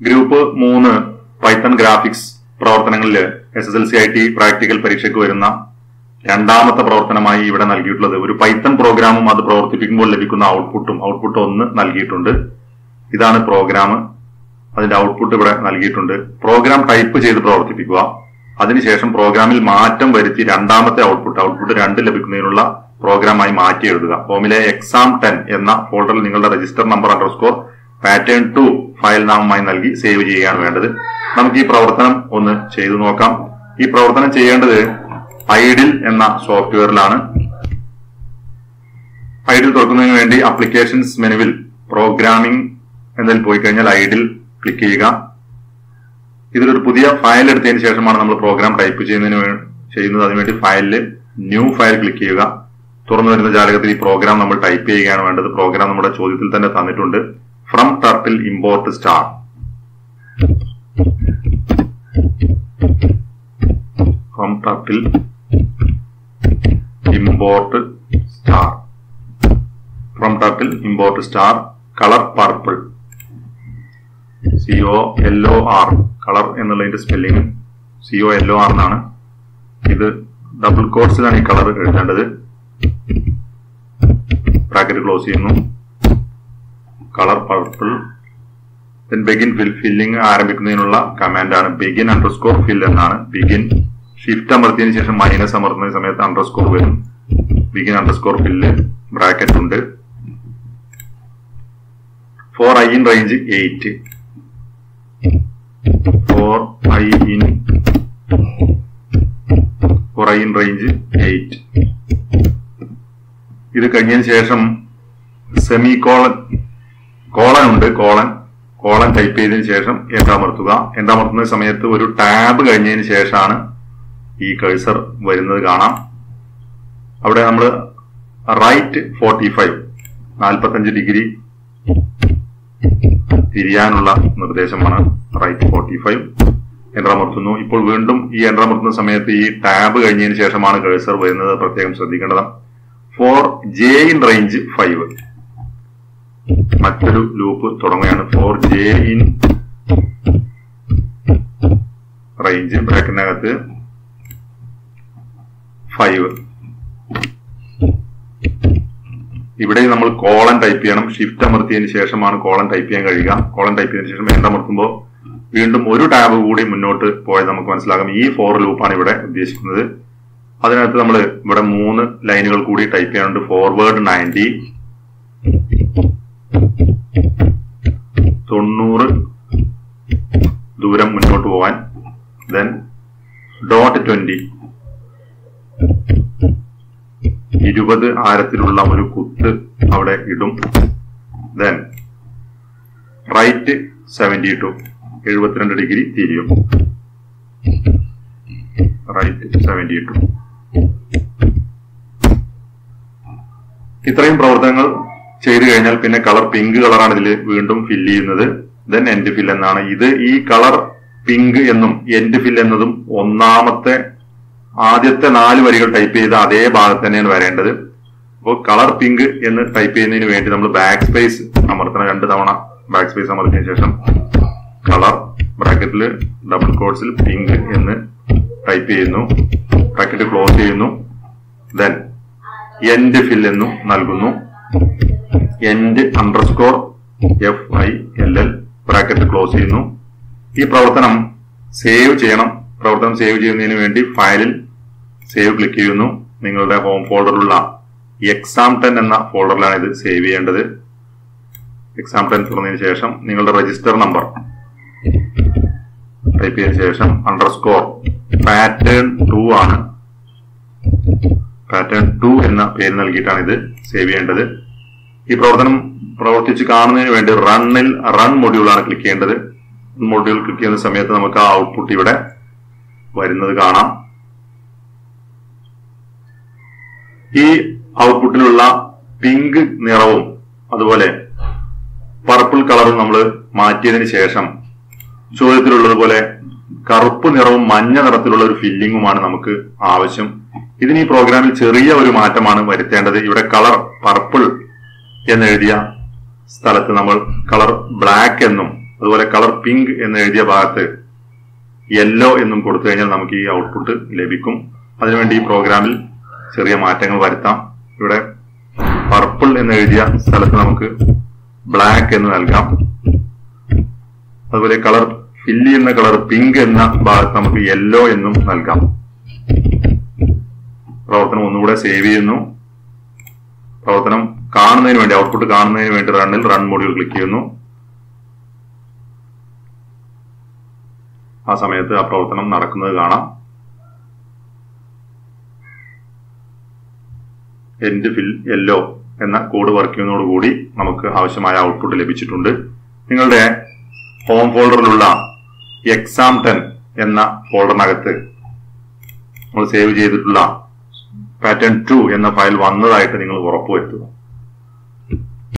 group മൂന്ന് Python graphics പ്രവർത്തനങ്ങളിൽ S S L C I T practical പരീക്ഷയ്ക്ക് വരുന്ന രണ്ടാമത്തെ പ്രവർത്തനമായി ഇവിടെ നൽകിയിട്ടുള്ളത് ഒരു പൈത്തൺ പ്രോഗ്രാമും അത് പ്രവർത്തിപ്പിക്കുമ്പോൾ ലഭിക്കുന്ന ഔട്ട്പുട്ടും ഔട്ട്പുട്ട് ഒന്ന് നൽകിയിട്ടുണ്ട് ഇതാണ് പ്രോഗ്രാം അതിന്റെ ഔട്ട്പുട്ട് ഇവിടെ നൽകിയിട്ടുണ്ട് പ്രോഗ്രാം ടൈപ്പ് ചെയ്ത് പ്രവർത്തിപ്പിക്കുക അതിനുശേഷം പ്രോഗ്രാമിൽ മാറ്റം വരുത്തി രണ്ടാമത്തെ ഔട്ട്പുട്ട് ഔട്ട്പുട്ട് രണ്ട് ലഭിക്കുന്നതിനുള്ള പ്രോഗ്രാമായി മാറ്റി എഴുതുക ഫോമിലെ എക്സാം ടെൻ എന്ന ഫോൾഡറിൽ നിങ്ങളുടെ register number underscore pattern two file നാമമായി നൽകി സേവ് ചെയ്യുകയാണ് വേണ്ടത് നമുക്ക് ഈ പ്രവർത്തനം ഒന്ന് ചെയ്തു നോക്കാം ഈ പ്രവർത്തനം ചെയ്യേണ്ടത് ഐഡിൽ എന്ന സോഫ്റ്റ്വെയറിലാണ് ഐഡിൽ തുറക്കുന്നതിന് വേണ്ടി അപ്ലിക്കേഷൻസ് മെനുവിൽ പ്രോഗ്രാമിംഗ് എന്നതിൽ പോയി കഴിഞ്ഞാൽ ഐഡിൽ ക്ലിക്ക് ചെയ്യുക ഇതിലൊരു പുതിയ ഫയൽ എടുത്തതിന് ശേഷമാണ് നമ്മൾ പ്രോഗ്രാം ടൈപ്പ് ചെയ്യുന്നതിന് വേ- ചെയ്യുന്നത് അതിനുവേണ്ടി ഫയലിൽ ന്യൂ ഫയൽ ക്ലിക്ക് ചെയ്യുക തുറന്നു വരുന്ന ജാലകത്തിൽ ഈ പ്രോഗ്രാം നമ്മൾ ടൈപ്പ് ചെയ്യുകയാണ് വേണ്ടത് പ്രോഗ്രാം നമ്മുടെ ചോദ്യത്തിൽ തന്നെ തന്നിട്ടുണ്ട് from turtle import star from turtle import star from turtle import star colour purple C O L O R colour എന്നുള്ളതിന്റെ spelling C O L O R എന്നാണ് ഇത് ഡബിൾ കോട്സിലാണ് ഈ കളർ എഴുതേണ്ടത് ബ്രാക്കറ്റ് ക്ലോസ് ചെയ്യുന്നു colour purple then begin fill filling ആരംഭിക്കുന്നതിനുള്ള കമാൻഡാണ് ബെഗിൻ അണ്ടർസ്കോർ ഫിൽ എന്നാണ് ബിഗിൻ ഷിഫ്റ്റ് അമർത്തിയതിനു ശേഷം മൈനസ് അമർത്തുന്ന സമയത്ത് അണ്ടർസ്കോർ വരും ബിഗിൻ അണ്ടർസ്കോർ ഫില്ല് ബ്രാക്കറ്റ് ഉണ്ട് for I in range eight for I in for I in range eight ഇത് കഴിഞ്ഞതിന് ശേഷം സെമി കോളൻ കോളൻ ഉണ്ട് കോളൻ കോളൻ ടൈപ്പ് ചെയ്തതിന് ശേഷം എൻ്റമർത്തുക എൻ്റമർത്തുന്ന സമയത്ത് ഒരു ടാബ് കഴിഞ്ഞതിന് ശേഷമാണ് ഈ കഴ്സർ വരുന്നത് കാണാം അവിടെ നമ്മൾ റൈറ്റ് ഫോർട്ടി ഫൈവ് നാൽപ്പത്തഞ്ച് ഡിഗ്രി തിരിയാനുള്ള നിർദ്ദേശമാണ് റൈറ്റ് ഫോർട്ടി ഫൈവ് എൻ്ററമർത്തുന്നു ഇപ്പോൾ വീണ്ടും ഈ എൻ്ററമർത്തുന്ന സമയത്ത് ഈ ടാബ് കഴിഞ്ഞതിന് ശേഷമാണ് കഴ്സർ വരുന്നത് പ്രത്യേകം ശ്രദ്ധിക്കേണ്ടത് for J in range five മറ്റൊരു ലൂപ്പ് തുടങ്ങുകയാണ് ഫോർ ജെ ഇൻ റേഞ്ച് ബ്രാക്കറ്റിനകത്ത് ഫൈവ് ഇവിടെ നമ്മൾ കോളൻ ടൈപ്പ് ചെയ്യണം ഷിഫ്റ്റ് അമർത്തിയതിനു ശേഷമാണ് കോളൻ ടൈപ്പ് ചെയ്യാൻ കഴിയുക കോളൻ ടൈപ്പ് ചെയ്തതിനു ശേഷം എൻ്റർ അമർത്തുമ്പോൾ വീണ്ടും ഒരു ടാബ് കൂടി മുന്നോട്ട് പോയത് നമുക്ക് മനസ്സിലാകും ഈ ഫോർ ലൂപ്പാണ് ഇവിടെ ഉദ്ദേശിക്കുന്നത് അതിനകത്ത് നമ്മൾ ഇവിടെ മൂന്ന് ലൈനുകൾ കൂടി ടൈപ്പ് ചെയ്യാനുണ്ട് ഫോർവേഡ് നയൻറ്റി തൊണ്ണൂറ് ദൂരം മുന്നോട്ട് പോവാൻ ദെൻ ഡോട്ട് ട്വന്റി ഇരുപത് ആരത്തിലുള്ള ഒരു കുത്ത് അവിടെ ഇടും ദെൻ റൈറ്റ് സെവന്റി ടു എഴുപത്തിരണ്ട് ഡിഗ്രി തിരിയും റൈറ്റ് സെവന്റി ടു ഇത്രയും പ്രവർത്തനങ്ങൾ ചെയ്തു കഴിഞ്ഞാൽ പിന്നെ കളർ പിങ്ക് കളറാണ് ഇതിൽ വീണ്ടും ഫില്ല് ചെയ്യുന്നത് ദെൻ എൻഡ് ഫിൽ എന്നാണ് ഇത് ഈ കളർ പിങ്ക് എന്നും എൻഡ് ഫിൽ എന്നതും ഒന്നാമത്തെ ആദ്യത്തെ നാല് വരികൾ ടൈപ്പ് ചെയ്ത അതേ ഭാഗത്ത് തന്നെയാണ് വരേണ്ടത് അപ്പോൾ കളർ പിങ്ക് എന്ന് ടൈപ്പ് ചെയ്യുന്നതിന് വേണ്ടി നമ്മൾ ബാക്ക് സ്പേസ് അമർത്തണം രണ്ട് തവണ ബാക്ക് സ്പേസ് അമർത്തിയതിനു ശേഷം കളർ ബ്രാക്കറ്റിൽ ഡബിൾ കോഡ്സിൽ പിങ്ക് എന്ന് ടൈപ്പ് ചെയ്യുന്നു ബ്രാക്കറ്റ് ക്ലോസ് ചെയ്യുന്നു ദെൻ എൻഡ് ഫിൽ എന്നും നൽകുന്നു end underscore F I L L bracket close ചെയ്യുന്നു ഈ പ്രവർത്തനം സേവ് ചെയ്യണം പ്രവർത്തനം സേവ് ചെയ്യുന്നതിന് വേണ്ടി ഫയലിൽ സേവ് ക്ലിക്ക് ചെയ്യുന്നു നിങ്ങളുടെ ഹോം ഫോൾഡറിലുള്ള എക്സാം ടെൻ എന്ന ഫോൾഡറിലാണ് ഇത് സേവ് ചെയ്യേണ്ടത് എക്സാം ടെൻ തുറന്നതിന് ശേഷം നിങ്ങളുടെ രജിസ്റ്റർ നമ്പർ ടൈപ്പ് ചെയ്തതിനു ശേഷം അണ്ടർസ്കോർ പാറ്റേൺ ടു ആണ് പാറ്റേൺ ടു എന്ന പേര് നൽകിയിട്ടാണ് ഇത് സേവ് ചെയ്യേണ്ടത് ഈ പ്രവർത്തനം പ്രവർത്തിച്ച് കാണുന്നതിന് വേണ്ടി റണ്ണിൽ റൺ മൊഡ്യൂളാണ് ക്ലിക്ക് ചെയ്യേണ്ടത് മൊഡ്യൂൾ ക്ലിക്ക് ചെയ്യുന്ന സമയത്ത് നമുക്ക് ആ ഔട്ട്പുട്ട് ഇവിടെ വരുന്നത് കാണാം ഈ ഔട്ട്പുട്ടിലുള്ള പിങ്ക് നിറവും അതുപോലെ പർപ്പിൾ കളറും നമ്മൾ മാറ്റിയതിന് ശേഷം ചോദ്യത്തിലുള്ളതുപോലെ കറുപ്പ് നിറവും മഞ്ഞ നിറത്തിലുള്ള ഒരു ഫില്ലിങ്ങുമാണ് നമുക്ക് ആവശ്യം ഇതിന് ഈ പ്രോഗ്രാമിൽ ചെറിയ ഒരു മാറ്റമാണ് വരുത്തേണ്ടത് ഇവിടെ കളർ പർപ്പിൾ എന്നെഴുതിയ സ്ഥലത്ത് നമ്മൾ കളർ ബ്ലാക്ക് എന്നും അതുപോലെ കളർ പിങ്ക് എന്ന് എഴുതിയ ഭാഗത്ത് യെല്ലോ എന്നും കൊടുത്തു കഴിഞ്ഞാൽ നമുക്ക് ഈ ഔട്ട്പുട്ട് ലഭിക്കും അതിനുവേണ്ടി ഈ പ്രോഗ്രാമിൽ ചെറിയ മാറ്റങ്ങൾ വരുത്താം ഇവിടെ പർപ്പിൾ എന്ന് എഴുതിയ സ്ഥലത്ത് നമുക്ക് ബ്ലാക്ക് എന്ന് നൽകാം അതുപോലെ കളർ ഫില്ലി എന്ന കളർ പിങ്ക് എന്ന ഭാഗത്ത് നമുക്ക് യെല്ലോ എന്നും നൽകാം പ്രവർത്തനം ഒന്നുകൂടെ സേവ് ചെയ്യുന്നു പ്രവർത്തനം കാണുന്നതിന് വേണ്ടി ഔട്ട്പുട്ട് കാണുന്നതിന് വേണ്ടി റണ്ണിൽ റൺ മോഡ്യൂൾ ക്ലിക്ക് ചെയ്യുന്നു ആ സമയത്ത് ആ പ്രവർത്തനം നടക്കുന്നത് കാണാം എൻഡ് ഫിൽ യെല്ലോ എന്ന കോഡ് വർക്ക് ചെയ്യുന്നതോടുകൂടി നമുക്ക് ആവശ്യമായ ഔട്ട്പുട്ട് ലഭിച്ചിട്ടുണ്ട് നിങ്ങളുടെ ഹോം ഫോൾഡറിലുള്ള എക്സാം ടെൻ എന്ന ഫോൾഡറിനകത്ത് നമ്മൾ സേവ് ചെയ്തിട്ടുള്ള പാറ്റേൺ ടു എന്ന ഫയൽ വന്നതായിട്ട് നിങ്ങൾ ഉറപ്പുവരുത്തുക